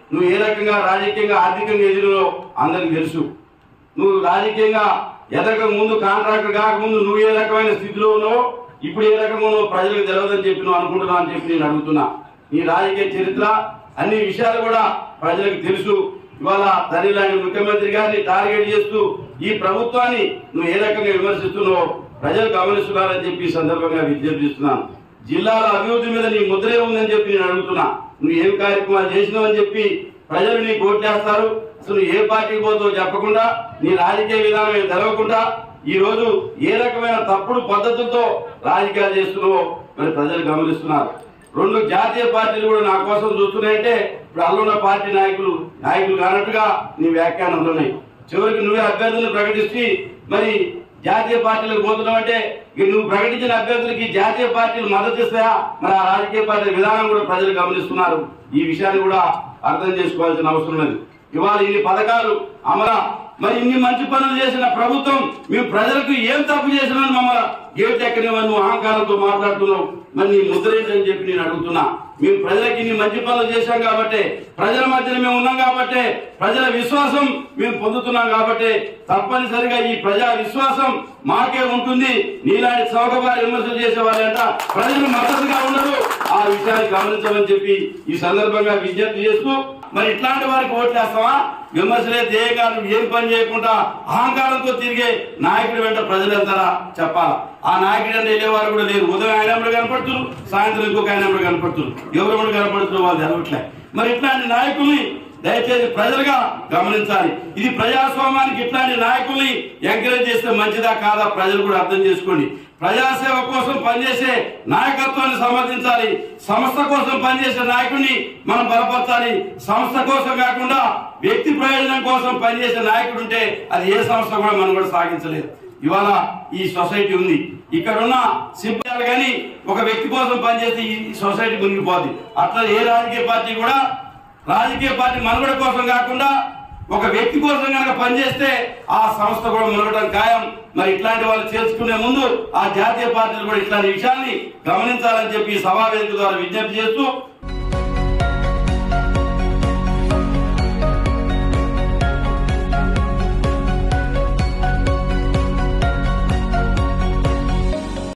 నువ్వు ఏ రకంగా రాజకీయంగా ఆర్థికంగా ఎదిరినో అందరికి తెలుసు నువ్వు రాజకీయంగా ఎదగక ముందు కాంట్రాక్టర్ కాకముందు నువ్వు ఏ రకమైన స్థితిలో ఉన్నావో ఇప్పుడు ఏ రకంగా ఉన్నావో ప్రజలకు తెలియదని చెప్పి నువ్వు అనుకుంటున్నావు అని చెప్పి నేను అడుగుతున్నా నీ రాజకీయ చరిత్ర అన్ని విషయాలు కూడా ప్రజలకు తెలుసు ఇవాళ తల్లిలాంటి ముఖ్యమంత్రి గారిని టార్గెట్ చేస్తూ ఈ ప్రభుత్వాన్ని నువ్వు ఏ రకంగా విమర్శిస్తున్నావో ప్రజలు గమనిస్తున్నారని చెప్పి ఈ సందర్భంగా విజ్ఞప్తి చేస్తున్నాను జిల్లాల అభివృద్ధి మీద నీ ముద్రే ఉందని చెప్పి నేను అడుగుతున్నా నువ్వు ఏం కార్యక్రమాలు చేసినావని చెప్పి ప్రజలు నీకు ఓట్లేస్తారు అసలు ఏ పార్టీకి పోతావో చెప్పకుండా నీ రాజకీయ విధానం ఏం తెలవకుండా ఈ రోజు ఏ రకమైన తప్పుడు పద్ధతులతో రాజకీయాలు చేస్తున్నావో మరి ప్రజలు గమనిస్తున్నారు రెండు జాతీయ పార్టీలు కూడా నా కోసం చూస్తున్నాయంటే ఇప్పుడు అల్లున్న పార్టీ నాయకులు నాయకులు కానట్టుగా నీ వ్యాఖ్యానాలు ఉన్నాయి చివరికి నువ్వే అభ్యర్థులను ప్రకటిస్తే మరి జాతీయ పార్టీలకు పోతున్నావు అంటే ఇక నువ్వు ప్రకటించిన అభ్యర్థులకి జాతీయ పార్టీలు మద్దతు ఇస్తాయా మరి ఆ రాజకీయ పార్టీల విధానం కూడా ప్రజలు గమనిస్తున్నారు ఈ విషయాన్ని కూడా అర్థం చేసుకోవాల్సిన అవసరం లేదు ఇవాళ ఇన్ని పథకాలు అమర మరి ఇన్ని మంచి పనులు చేసిన ప్రభుత్వం మేము ప్రజలకు ఏం తప్పు చేసినా మమ్మల్ని గేట్ ఎక్కనివని నువ్వు అహంకారంతో మాట్లాడుతున్నావు మరి నీ ముద్ర ఏంటని చెప్పి నేను అడుగుతున్నా మేము ప్రజలకు ఇన్ని మంచి పనులు చేశాం కాబట్టి ప్రజల మధ్యన మేము ఉన్నాం కాబట్టి ప్రజల విశ్వాసం మేము పొందుతున్నాం కాబట్టి తప్పనిసరిగా ఈ ప్రజా విశ్వాసం మాకే ఉంటుంది నీలాంటి చౌకబారి విమర్శలు చేసే వాళ్ళంట ప్రజలు మద్దతుగా ఉండరు ఆ విషయాన్ని గమనించమని చెప్పి ఈ సందర్భంగా విజ్ఞప్తి చేస్తూ మరి ఇట్లాంటి వారికి ఓట్లేస్తావా విమర్శలే ధ్యేయంగా నువ్వు ఏం పని చేయకుండా అహంకారంతో తిరిగే నాయకుడి వెంట ప్రజలు వెళ్తారా చెప్పాలా ఆ నాయకుడు అంటే వెళ్ళేవారు కూడా లేరు ఉదయం ఆయన ఎప్పుడు కనపడుతున్నారు సాయంత్రం ఇంకొక ఆయన ఎప్పుడు కనపడుతున్నారు ఎవరు కూడా కనపడుతున్నారు వాళ్ళు తెలవట్లే మరి ఇట్లాంటి నాయకుల్ని దయచేసి ప్రజలుగా గమనించాలి ఇది ప్రజాస్వామ్యానికి ఇట్లాంటి నాయకుల్ని ఎంకరేజ్ చేస్తే మంచిదా కాదా ప్రజలు కూడా అర్థం చేసుకోండి ప్రజాసేవ కోసం పనిచేసే నాయకత్వాన్ని సమర్థించాలి సంస్థ కోసం పనిచేసే నాయకుడిని మనం బలపరచాలి సంస్థ కోసం కాకుండా వ్యక్తి ప్రయోజనం కోసం పనిచేసే నాయకుడు ఉంటే అది ఏ సంస్థ కూడా మనం కూడా సాగించలేదు ఇవాళ ఈ సొసైటీ ఉంది ఇక్కడ ఉన్న సిబ్బంది కానీ ఒక వ్యక్తి కోసం పనిచేస్తే ఈ సొసైటీ మునిగిపోద్ది అట్లా ఏ రాజకీయ పార్టీ కూడా రాజకీయ పార్టీ మనుగడ కోసం కాకుండా ఒక వ్యక్తి కోసం కనుక పనిచేస్తే ఆ సంస్థ కూడా మునగడం ఖాయం మరి ఇట్లాంటి వాళ్ళు చేర్చుకునే ముందు ఆ జాతీయ పార్టీలు కూడా ఇట్లాంటి విషయాన్ని గమనించాలని చెప్పి ఈ సభా వేదిక ద్వారా విజ్ఞప్తి చేస్తూ